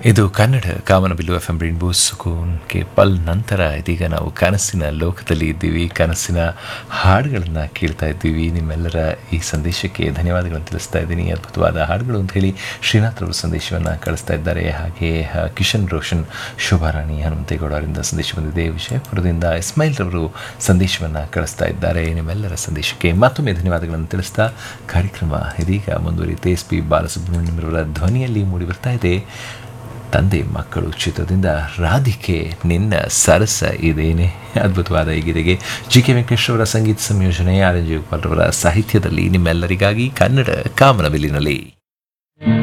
ಇದು ಕನ್ನಡ ಕಾಮನಬಿಲ್ಲು F M rainbow ಸುಕೂನ್ ಕೆ ಪಲ್ ನಂತರ ಇದೀಗ ನಾವು ಕನಸಿನ ಲೋಕದಲ್ಲಿ ಇದ್ದೀವಿ ಕನಸಿನ ಹಾಡುಗಳನ್ನು ಕೇಳ್ತಾ ಇದ್ದೀವಿ ನಿಮ್ಮೆಲ್ಲರ ಈ ಸಂದೇಶಕ್ಕೆ ಧನ್ಯವಾದಗಳನ್ನು ತಿಳಿಸ್ತಾ ಇದ್ದೀನಿ ಅದ್ಭುತವಾದ ಹಾಡುಗಳು ಅಂತ ಹೇಳಿ ಶ್ರೀನಾಥ್ ಅವರು ಸಂದೇಶವನ್ನು ಕಳಿಸ್ತಾ ಇದ್ದಾರೆ ಹಾಗೆ ಆ, ಕಿಶನ್ ರೋಷನ್ ಶೋಭಾರಾಣಿ ಹನುಮಂತೇಗೌಡ ಅವರಿಂದ ಸಂದೇಶ ಬಂದಿದೆ ವಿಜಯಪುರದಿಂದ ಇಸ್ಮಾಯಿಲ್ ರವರು ಸಂದೇಶವನ್ನು ಕಳಿಸ್ತಾ ಇದ್ದಾರೆ ನಿಮ್ಮೆಲ್ಲರ ಸಂದೇಶಕ್ಕೆ ಮತ್ತೊಮ್ಮೆ ಧನ್ಯವಾದಗಳನ್ನು ತಿಳಿಸ್ತಾ ಕಾರ್ಯಕ್ರಮ ಇದೀಗ ಮುಂದುವರಿಯುತ್ತೆ ಎಸ್ ಪಿ ಬಾಲಸುಬ್ರಹ್ಮಣ್ಯಂರವರ ಧ್ವನಿಯಲ್ಲಿ ಮೂಡಿ ಬರ್ತಾ ಇದೆ ತಂದೆ ಮಕ್ಕಳು ಚಿತ್ರದಿಂದ ರಾಧಿಕೆ ನಿನ್ನ ಸರಸ ಇದೇನೆ ಅದ್ಭುತವಾದ ಈ ಗೀತೆಗೆ ಜಿ ಕೆ ವೆಂಕಟೇಶ್ ಅವರ ಸಂಗೀತ ಸಂಯೋಜನೆ ಆರ್ ಎನ್ ಜಯಗೋಪಾಲ್ ರವರ ಸಾಹಿತ್ಯದಲ್ಲಿ ನಿಮ್ಮೆಲ್ಲರಿಗಾಗಿ ಕನ್ನಡ ಕಾಮನಬಿಲ್ಲಿನಲ್ಲಿ